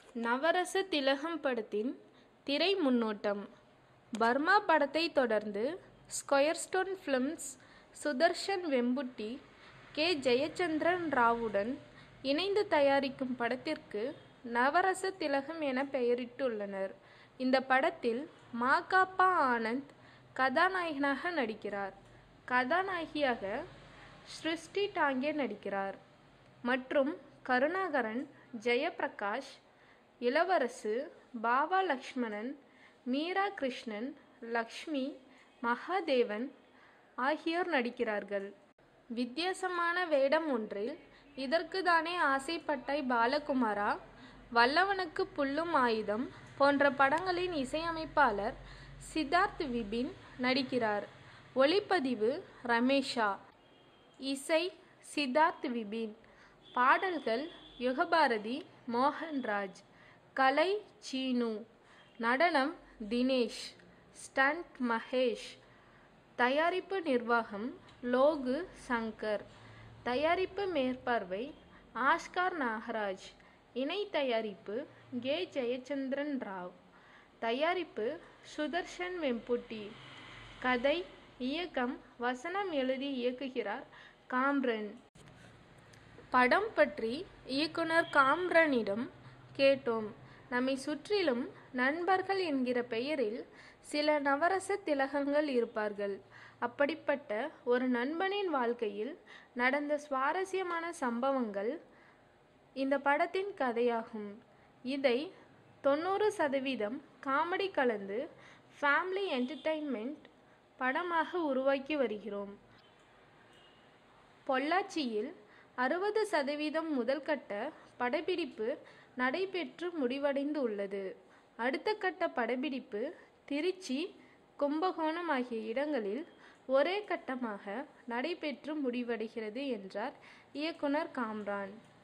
நவரச திலகம் படத்தின் திரை முன்னோட்டம் பர்மா படத்தை தொடர்ந்து square stone films Sudarshan Vembutti K Jayachandran ராவுடன் இணைந்து தயாரிக்கும் படத்திற்கு நவரச திலகம் என பெயரிட்டுள்ளனர் இந்த படத்தில் மாகாப்பா ஆனந்த் கதாநாயகனாக நடிக்கிறார் கதாநாயகியாக ஸ்ருஷ்டி டாங்கே நடிக்கிறார் மற்றும் கருணாகரன் ஜெயப்பிரகாஷ் இளவரசு பாபா லக்ஷ்மணன் மீரா கிருஷ்ணன் லக்ஷ்மி மகாதேவன் ஆகியோர் நடிக்கிறார்கள் வித்தியாசமான வேடம் ஒன்றில் இதற்கு தானே ஆசைப்பட்டாய் பாலகுமாரா வல்லவனுக்கு புல்லும் ஆயுதம் போன்ற படங்களின் இசையமைப்பாளர் சித்தார்த் விபின் நடிக்கிறார் ஒளிப்பதிவு ரமேஷா இசை சித்தார்த் விபின் பாடல்கள் யுகபாரதி மோகன்ராஜ் கலை சீனு நடனம் தினேஷ் ஸ்டண்ட் மகேஷ் தயாரிப்பு நிர்வாகம் லோகு சங்கர் தயாரிப்பு மேற்பார்வை ஆஸ்கார் நாகராஜ் இணை தயாரிப்பு கே ஜெயச்சந்திரன் ராவ் தயாரிப்பு சுதர்ஷன் வெம்புட்டி கதை இயக்கம் வசனம் எழுதி இயக்குகிறார் காம்ரன் படம் பற்றி இயக்குனர் காம்ரனிடம் கேட்டோம் நம்மை சுற்றிலும் நண்பர்கள் என்கிற பெயரில் சில நவரச திலகங்கள் இருப்பார்கள் அப்படிப்பட்ட ஒரு நண்பனின் வாழ்க்கையில் நடந்த சுவாரஸ்யமான சம்பவங்கள் இந்த படத்தின் கதையாகும் இதை தொண்ணூறு சதவீதம் காமெடி கலந்து ஃபேமிலி என்டர்டெயின்மெண்ட் படமாக உருவாக்கி வருகிறோம் பொள்ளாச்சியில் அறுபது சதவீதம் முதல்கட்ட படப்பிடிப்பு நடைபெற்று முடிவடைந்து உள்ளது அடுத்த கட்ட படப்பிடிப்பு திருச்சி கும்பகோணம் ஆகிய இடங்களில் ஒரே கட்டமாக நடைபெற்று முடிவடைகிறது என்றார் இயக்குனர் காம்ரான்